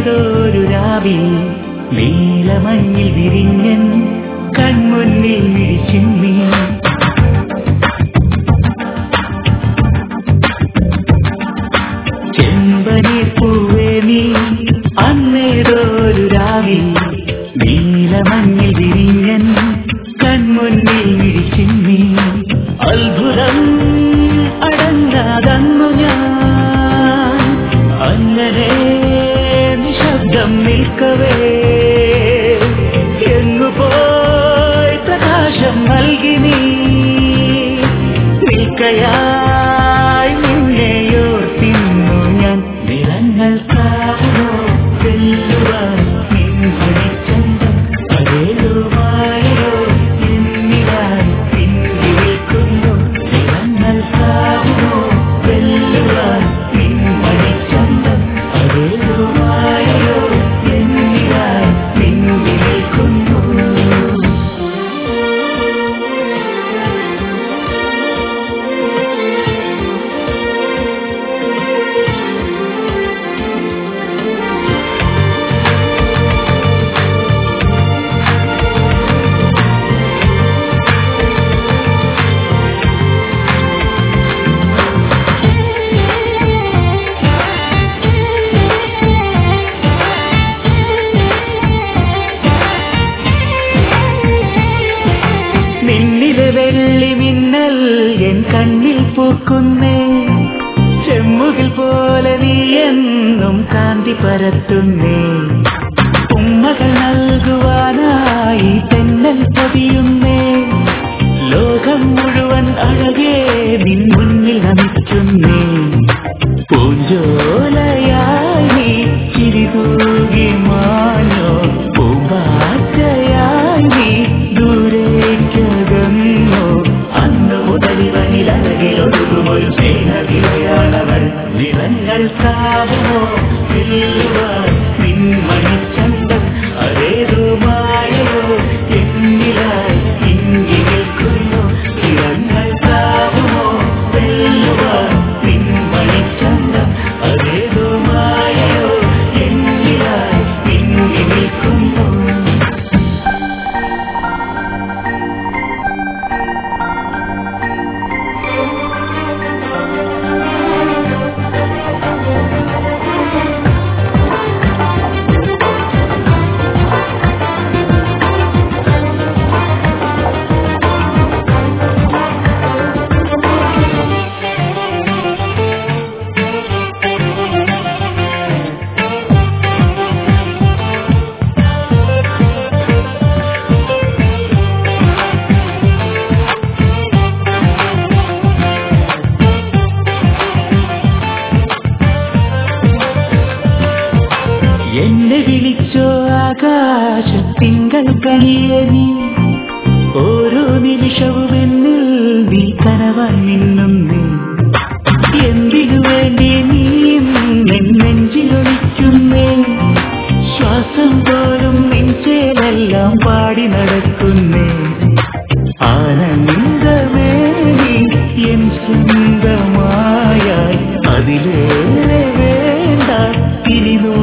അന്നേതൊരു രാവിൽ നീലമഞ്ഞിൽ വിരിഞ്ഞൻ കൺമുന്നിൽ വിഴിച്ചിമ്മി ചെമ്പനീർ പൂവേ നീ അന്നേതൊരു രാവിൽ നീലമഞ്ഞിൽ വിരിഞ്ഞൻ കൺമുന്നിൽ വിഴിച്ചിമ്മി അത്ഭുതം അടങ്ങാതന്നു ഞാൻ അങ്ങനെ നിശബ്ദം നിൽക്കവേ എങ്ങു പോയി പ്രകാശം നൽകി നീ നിൽക്കയായി നിന്നെയോർത്തിന്നു ഞാൻ നിറങ്ങൾ കാണോ വെല്ലുവാൻ നിൻ വെളിച്ചന്തം അതേതുമായോ എന്നിലായി പിന്നിൽ നിൽക്കുന്നു നിറങ്ങൾ കാണോ വെല്ലുവാൻ നിൻ വെളിച്ചന്തം അതേതുമായോ എന്നിലായി പിന്നിൽ നിൽക്കുന്നു നിന്നിലെ വെള്ളി മിന്നൽ എൻ കണ്ണിൽ പൂക്കുന്നേ ചെമ്മുകിൽ പോലെ നീ എന്നും കാന്തി പരത്തുന്നേ ഉമ്മകൾ നൽകുവാനായി തെന്നൽ പതിയുന്നേ ലോകം മുഴുവൻ അഴകേ നിൻ മുന്നിൽ നമിക്കുന്നേ പൂഞ്ചോലയായി നീ ചിരിതൂകി മാഞ്ഞോ പൂമ്പാറ്റയായി നീ ദൂരേക്കകന്നോ അന്ന് മുതൽ ഇവനിൽ അഴകിലൊഴുകുമൊരു സ്നേഹവിളയാളവൾ നിറങ്ങൾ കാവുമോ വെല്ലുവാൻ നിൻ മണിച്ചന്തം അതേതുമായോ എന്നിലായി ഇങ്ങി നിൽക്കുന്നു നിറങ്ങൾ കാവുമോ വെല്ലുവാൻ നിൻ മണിച്ചന്തം അതേതുമായോ എന്നിലായി ഇങ്ങി നിൽക്കുന്നു എന്നെ വിളിച്ചോ ആകാശത്തിങ്കൾ കണിയെ നീ ഓരോ നിമിഷവും എന്നിൽ നീ കനവാൻ നിന്നുന്നേ എന്തിനു വേണ്ടി നീ നിൻ നെഞ്ചിലൊളിക്കുന്നേ ശ്വാസം പോലും നെഞ്ചേലെല്ലാം പാടി നടക്കുന്നേ ആനന്ദമേ നീ എൻ സ്വന്തമായാൽ അതിലേറെ വേണ്ട ഇനി നൂറ്